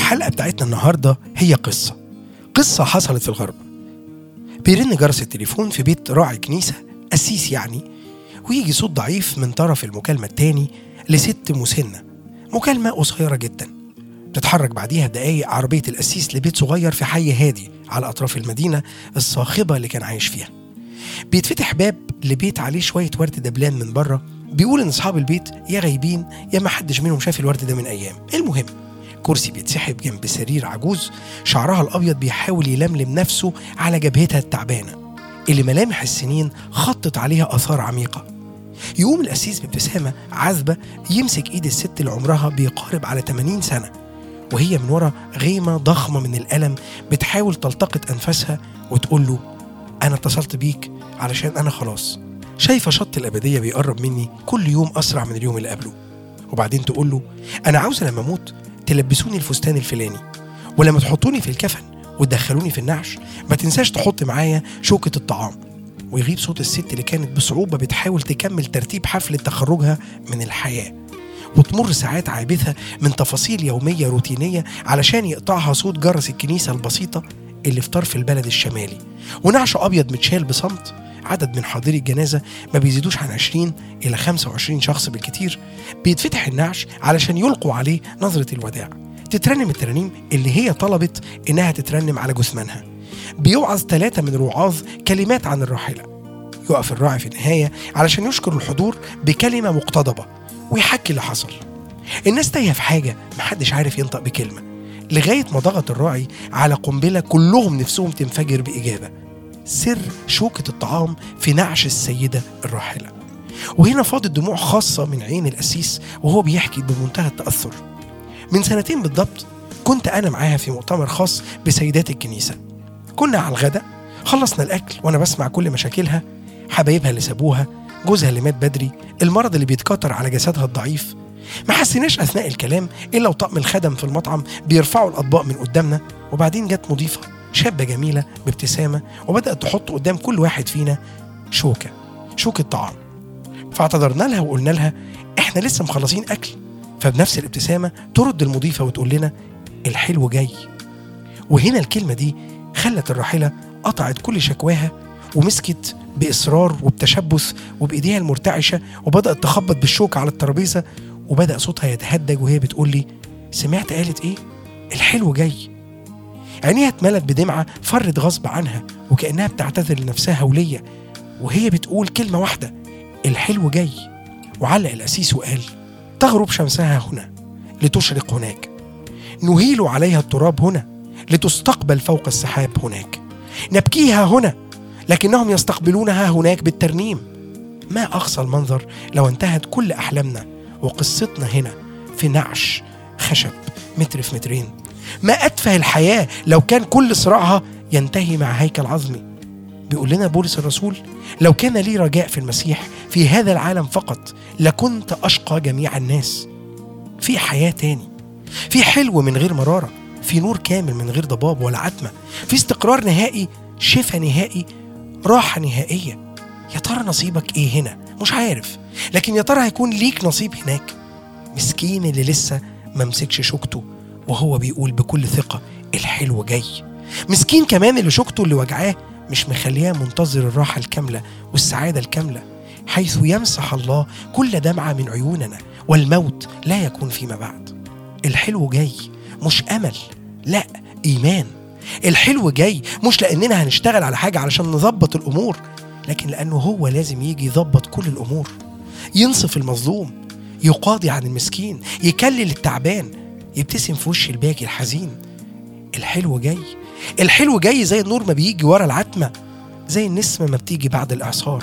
الحلقة بتاعتنا النهاردة هي قصة قصة حصلت في الغرب بيرن جرس التليفون في بيت راعي كنيسة قسيس يعني ويجي صوت ضعيف من طرف المكالمة التاني لست مسنة مكالمة قصيرة جدا تتحرك بعديها دقايق عربية القسيس لبيت صغير في حي هادي على أطراف المدينة الصاخبة اللي كان عايش فيها بيتفتح باب لبيت عليه شوية ورد دبلان من بره بيقول إن أصحاب البيت يا غايبين يا ما حدش منهم شاف الورد ده من أيام المهم كرسي بيتسحب جنب سرير عجوز شعرها الأبيض بيحاول يلملم نفسه على جبهتها التعبانة اللي ملامح السنين خطت عليها آثار عميقة يقوم القسيس بابتسامة عذبة يمسك إيد الست اللي عمرها بيقارب على 80 سنة وهي من ورا غيمة ضخمة من الألم بتحاول تلتقط أنفاسها وتقول له أنا اتصلت بيك علشان أنا خلاص شايفة شط الأبدية بيقرب مني كل يوم أسرع من اليوم اللي قبله وبعدين تقول له أنا عاوزة لما أموت تلبسوني الفستان الفلاني ولما تحطوني في الكفن وتدخلوني في النعش ما تنساش تحط معايا شوكة الطعام ويغيب صوت الست اللي كانت بصعوبة بتحاول تكمل ترتيب حفلة تخرجها من الحياة وتمر ساعات عابثة من تفاصيل يومية روتينية علشان يقطعها صوت جرس الكنيسة البسيطة اللي في طرف البلد الشمالي ونعش أبيض متشال بصمت عدد من حاضري الجنازة ما بيزيدوش عن 20 إلى 25 شخص بالكتير بيتفتح النعش علشان يلقوا عليه نظرة الوداع تترنم الترانيم اللي هي طلبت إنها تترنم على جثمانها بيوعظ ثلاثة من رعاظ كلمات عن الراحلة يقف الراعي في النهاية علشان يشكر الحضور بكلمة مقتضبة ويحكي اللي حصل الناس تايهة في حاجة محدش عارف ينطق بكلمة لغاية ما ضغط الراعي على قنبلة كلهم نفسهم تنفجر بإجابة سر شوكة الطعام في نعش السيدة الراحلة وهنا فاضت دموع خاصة من عين القسيس وهو بيحكي بمنتهى التأثر من سنتين بالضبط كنت أنا معاها في مؤتمر خاص بسيدات الكنيسة كنا على الغداء خلصنا الأكل وأنا بسمع كل مشاكلها حبايبها اللي سابوها جوزها اللي مات بدري المرض اللي بيتكاثر على جسدها الضعيف ما حسيناش أثناء الكلام إلا وطقم الخدم في المطعم بيرفعوا الأطباق من قدامنا وبعدين جت مضيفة شابة جميلة بابتسامة وبدأت تحط قدام كل واحد فينا شوكة شوكة طعام فاعتذرنا لها وقلنا لها احنا لسه مخلصين أكل فبنفس الابتسامة ترد المضيفة وتقول لنا الحلو جاي وهنا الكلمة دي خلت الراحلة قطعت كل شكواها ومسكت بإصرار وبتشبث وبإيديها المرتعشة وبدأت تخبط بالشوكة على الترابيزة وبدأ صوتها يتهدج وهي بتقول لي سمعت قالت إيه؟ الحلو جاي عينيها اتملت بدمعة فرت غصب عنها وكأنها بتعتذر لنفسها وليا وهي بتقول كلمة واحدة الحلو جاي وعلق الأسيس وقال تغرب شمسها هنا لتشرق هناك نهيل عليها التراب هنا لتستقبل فوق السحاب هناك نبكيها هنا لكنهم يستقبلونها هناك بالترنيم ما أقصى المنظر لو انتهت كل أحلامنا وقصتنا هنا في نعش خشب متر في مترين ما أتفه الحياة لو كان كل صراعها ينتهي مع هيكل عظمي بيقول لنا بولس الرسول لو كان لي رجاء في المسيح في هذا العالم فقط لكنت أشقى جميع الناس في حياة تاني في حلو من غير مرارة في نور كامل من غير ضباب ولا عتمة في استقرار نهائي شفاء نهائي راحة نهائية يا ترى نصيبك ايه هنا مش عارف لكن يا ترى هيكون ليك نصيب هناك مسكين اللي لسه ما مسكش شوكته وهو بيقول بكل ثقة الحلو جاي مسكين كمان اللي شوكته اللي وجعاه مش مخلياه منتظر الراحة الكاملة والسعادة الكاملة حيث يمسح الله كل دمعة من عيوننا والموت لا يكون فيما بعد الحلو جاي مش أمل لا إيمان الحلو جاي مش لأننا هنشتغل على حاجة علشان نظبط الأمور لكن لأنه هو لازم يجي يظبط كل الأمور ينصف المظلوم يقاضي عن المسكين يكلل التعبان يبتسم في وش الباكي الحزين الحلو جاي الحلو جاي زي النور ما بيجي ورا العتمة زي النسمة ما بتيجي بعد الإعصار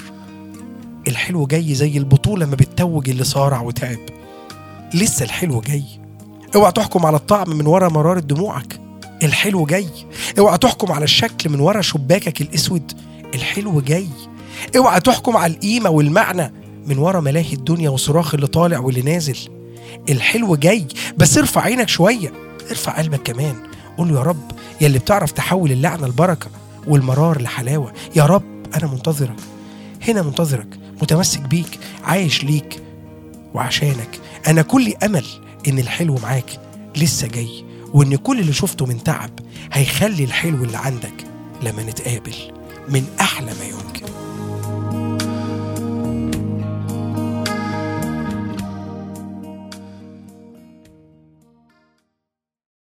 الحلو جاي زي البطولة ما بتتوج اللي صارع وتعب لسه الحلو جاي اوعى تحكم على الطعم من ورا مرارة دموعك الحلو جاي اوعى تحكم على الشكل من ورا شباكك الاسود الحلو جاي اوعى تحكم على القيمة والمعنى من ورا ملاهي الدنيا وصراخ اللي طالع واللي نازل الحلو جاي بس ارفع عينك شوية ارفع قلبك كمان قول له يا رب يا اللي بتعرف تحول اللعنة لبركة والمرار لحلاوة يا رب أنا منتظرك هنا منتظرك متمسك بيك عايش ليك وعشانك أنا كل أمل إن الحلو معاك لسه جاي وإن كل اللي شفته من تعب هيخلي الحلو اللي عندك لما نتقابل من أحلى ما يمكن